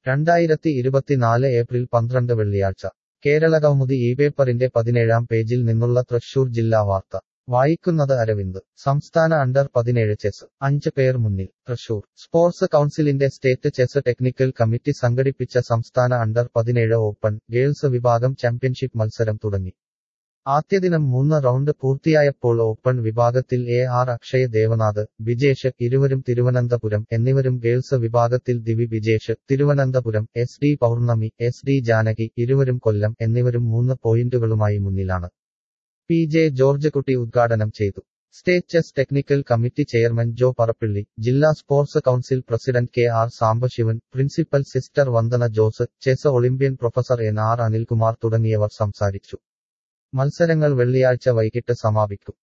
രണ്ടായിരത്തി ഇരുപത്തിനാല് ഏപ്രിൽ പന്ത്രണ്ട് വെള്ളിയാഴ്ച കേരളകൗമുദി ഈ പേപ്പറിന്റെ പതിനേഴാം പേജിൽ നിന്നുള്ള തൃശൂർ ജില്ലാ വാർത്ത വായിക്കുന്നത് അരവിന്ദ് സംസ്ഥാന അണ്ടർ പതിനേഴ് ചെസ് അഞ്ച് പേർ മുന്നിൽ തൃശൂർ സ്പോർട്സ് കൗൺസിലിന്റെ സ്റ്റേറ്റ് ചെസ് ടെക്നിക്കൽ കമ്മിറ്റി സംഘടിപ്പിച്ച സംസ്ഥാന അണ്ടർ പതിനേഴ് ഓപ്പൺ ഗേൾസ് വിഭാഗം ചാമ്പ്യൻഷിപ്പ് മത്സരം തുടങ്ങി ആദ്യദിനം മൂന്ന് റൗണ്ട് പൂർത്തിയായപ്പോൾ ഓപ്പൺ വിഭാഗത്തിൽ എ ആർ അക്ഷയ് ദേവനാഥ് ബിജേഷ് ഇരുവരും തിരുവനന്തപുരം എന്നിവരും ഗേൾസ് വിഭാഗത്തിൽ Divi Bijesh Thiruvananthapuram S D Pournami S D Janaki ഇരുവരും കൊല്ലം എന്നിവരും മൂന്ന് പോയിന്റുകളുമായി മുന്നിലാണ് പി ജെ ജോർജ് കുട്ടി ഉദ്ഘാടനം ചെയ്തു state chess technical committee chairman Jo Parappilly ജില്ലാ sports council president K R Sambasivan principal sister Vandana Jose chess olympian professor N R Anilkumar തുടങ്ങിയവർ സംസാരിച്ചു മത്സരങ്ങൾ വെള്ളിയാഴ്ച വൈകിട്ട് സമാപിക്കും